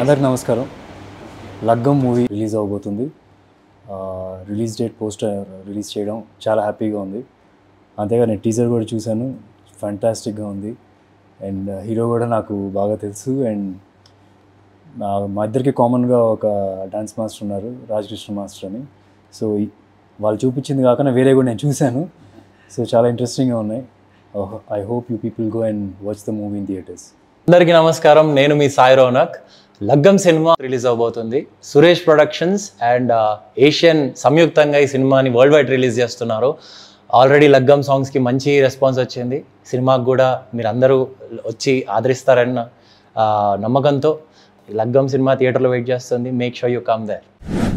అందరికి నమస్కారం Laggam movie release అవబోతుంది రిలీజ్ డేట్ పోస్టర్ రిలీజ్ చేయడం చాలా హ్యాపీగా ఉంది అంతేగా నేను టీజర్ కూడా చూశాను ఫంటాస్టిక్గా ఉంది అండ్ హీరో కూడా నాకు బాగా తెలుసు అండ్ నా మా ఇద్దరికి కామన్గా ఒక డాన్స్ మాస్టర్ ఉన్నారు రాజకృష్ణ మాస్టర్ అని సో ఈ- వాళ్ళు చూపించింది కాకుండా వేరే కూడా నేను చూశాను సో చాలా ఇంట్రెస్టింగ్గా ఉన్నాయి I hope you people go and watch the movie in theatres అందరికీ నమస్కారం నేను మీ సాయి రౌనక్ లగ్గం సినిమా రిలీజ్ అవబోతుంది సురేష్ ప్రొడక్షన్స్ అండ్ ఏషియన్ సంయుక్తంగా ఈ సినిమాని వరల్డ్ వైడ్ రిలీజ్ చేస్తున్నారు ఆల్రెడీ లగ్గం సాంగ్స్కి మంచి రెస్పాన్స్ వచ్చింది సినిమాకి కూడా మీరు అందరూ వచ్చి ఆదరిస్తారన్న ఆ, నమ్మకంతో ఈ లగ్గం సినిమా థియేటర్లో వెయిట్ చేస్తుంది make sure you come there